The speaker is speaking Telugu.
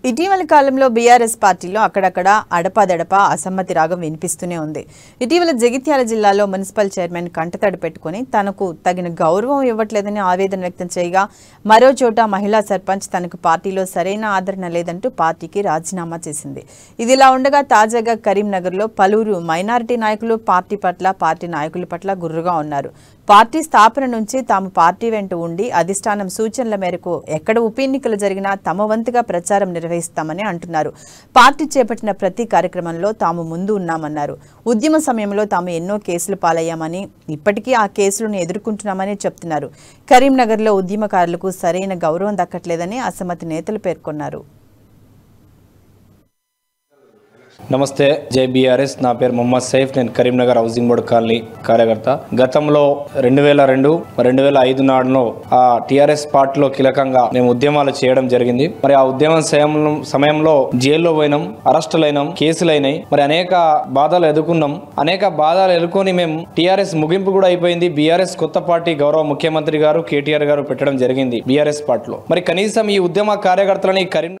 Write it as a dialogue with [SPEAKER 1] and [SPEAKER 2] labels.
[SPEAKER 1] ఇటీవల కాలంలో బీఆర్ఎస్ పార్టీలో అక్కడక్కడ అడపాదడప అసమ్మతి రాగం వినిపిస్తూనే ఉంది ఇటీవల జగిత్యాల జిల్లాలో మున్సిపల్ చైర్మన్ కంటతడి పెట్టుకుని తనకు తగిన గౌరవం ఇవ్వట్లేదని ఆవేదన వ్యక్తం చేయగా మరో చోట మహిళా సర్పంచ్ తనకు పార్టీలో సరైన ఆదరణ లేదంటూ పార్టీకి రాజీనామా చేసింది ఇదిలా ఉండగా తాజాగా కరీంనగర్లో పలువురు మైనారిటీ నాయకులు పార్టీ పట్ల పార్టీ నాయకుల పట్ల గుర్రుగా ఉన్నారు పార్టీ స్థాపన నుంచి తాము పార్టీ వెంట ఉండి అధిష్టానం సూచనల మేరకు ఎక్కడ ఉప ఎన్నికలు జరిగినా తమ వంతుగా ప్రచారం నిర్వహిస్తామని అంటున్నారు పార్టీ చేపట్టిన ప్రతి కార్యక్రమంలో తాము ముందు ఉన్నామన్నారు ఉద్యమ సమయంలో తాము ఎన్నో కేసులు పాలయ్యామని ఇప్పటికీ ఆ కేసులను ఎదుర్కొంటున్నామని చెప్తున్నారు కరీంనగర్లో ఉద్యమకారులకు సరైన గౌరవం దక్కట్లేదని అసమ్మతి నేతలు పేర్కొన్నారు
[SPEAKER 2] నమస్తే జై బీఆర్ఎస్ నా పేరు మొహమ్మద్ సైఫ్ నేను కరీంనగర్ హౌసింగ్ బోర్డు కాలనీ కార్యకర్త గతంలో రెండు వేల రెండు రెండు వేల ఐదు నాడులో ఆ టిఆర్ఎస్ పార్టీలో కీలకంగా మేము ఉద్యమాలు చేయడం జరిగింది మరి ఆ ఉద్యమం సమయంలో సమయంలో జైల్లో పోయినాం అరెస్టులైనాం కేసులైనాయి మరి అనేక బాధలు ఎదుర్కొన్నాం అనేక బాధలు ఎదుర్కొని మేము టిఆర్ఎస్ ముగింపు కూడా అయిపోయింది బీఆర్ఎస్ కొత్త పార్టీ గౌరవ ముఖ్యమంత్రి గారు కేటీఆర్ గారు పెట్టడం జరిగింది బీఆర్ఎస్ పార్టీలో మరి కనీసం ఈ ఉద్యమ కార్యకర్తలని కరీం